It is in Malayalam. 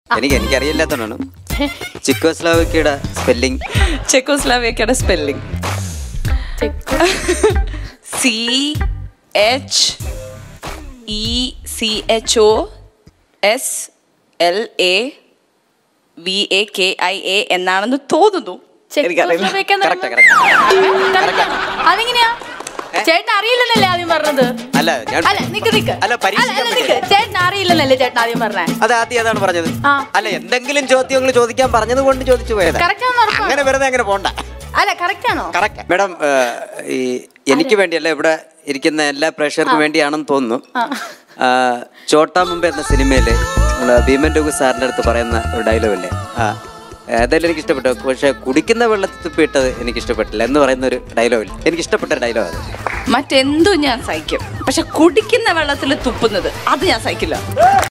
എനിക്ക് എനിക്കറിയില്ലാത്തതാണ് ചിക്കോസ്ലാവിക്കയുടെ സ്പെല്ലിംഗ് ചെക്കോസ്ലാവിയക്കയുടെ spelling C H E C H O S L A V A K I A എന്നാണെന്ന് തോന്നുന്നു എനിക്കറിയില്ല ചെക്കോസ്ലോവേക്കിയ എന്ന് കറക്റ്റ് പറയുന്നത് കറക്റ്റ് correct ആണോ? അതെങ്ങനെയാ ചേട്ടൻ അറിയില്ലെന്നല്ലേ ആദ്യം പറഞ്ഞത് അല്ല ഞാൻ അല്ല നിക്ക് നിക്ക് അല്ല, പരീക്ഷിക്കാൻ അല്ല, നിക്ക് ചേട്ടൻ അറിയില്ലെന്നല്ലേ ചേട്ടൻ ആദ്യം പറഞ്ഞേ അത് ആദ്യം അതാണ് പറഞ്ഞത് ആ. അല്ല എന്തെങ്കിലും ചോദ്യങ്ങൾ ചോദിക്കാൻ പറഞ്ഞത് കൊണ്ട് ചോദിച്ചു പോയതാ കറക്റ്റ് ആണെന്ന് ഉറപ്പാണ് അങ്ങനെ വെറുതെ അങ്ങനെ പോണ്ട അല്ല കറക്റ്റ് ആണോ കറക്റ്റ് മാഡം ഈ എനിക്ക് വേണ്ടിയല്ല ഇവിടെ ഇരിക്കുന്ന എല്ലാ പ്രേക്ഷകർക്കും വേണ്ടിയാണെന്ന് തോന്നുന്നു ആ, ചോട്ടാ മുമ്പ് എന്ന സിനിമയില് നമ്മള് ഭീമൻ രഘു സാറിന്റെ അടുത്ത് പറയുന്ന ഒരു ഡയലോഗ് അല്ലേ ആ അതെല്ലാം എനിക്ക് ഇഷ്ടപ്പെട്ടു പക്ഷെ കുടിക്കുന്ന വെള്ളത്തിൽ തുപ്പിയിട്ടത് എനിക്ക് ഇഷ്ടപ്പെട്ടില്ല എന്ന് പറയുന്ന ഒരു ഡയലോഗ് എനിക്ക് ഇഷ്ടപ്പെട്ട ഡയലോഗ് അത് മറ്റെന്തും ഞാൻ സഹിക്കും പക്ഷെ കുടിക്കുന്ന വെള്ളത്തിൽ തുപ്പുന്നത് അത് ഞാൻ സഹിക്കില്ല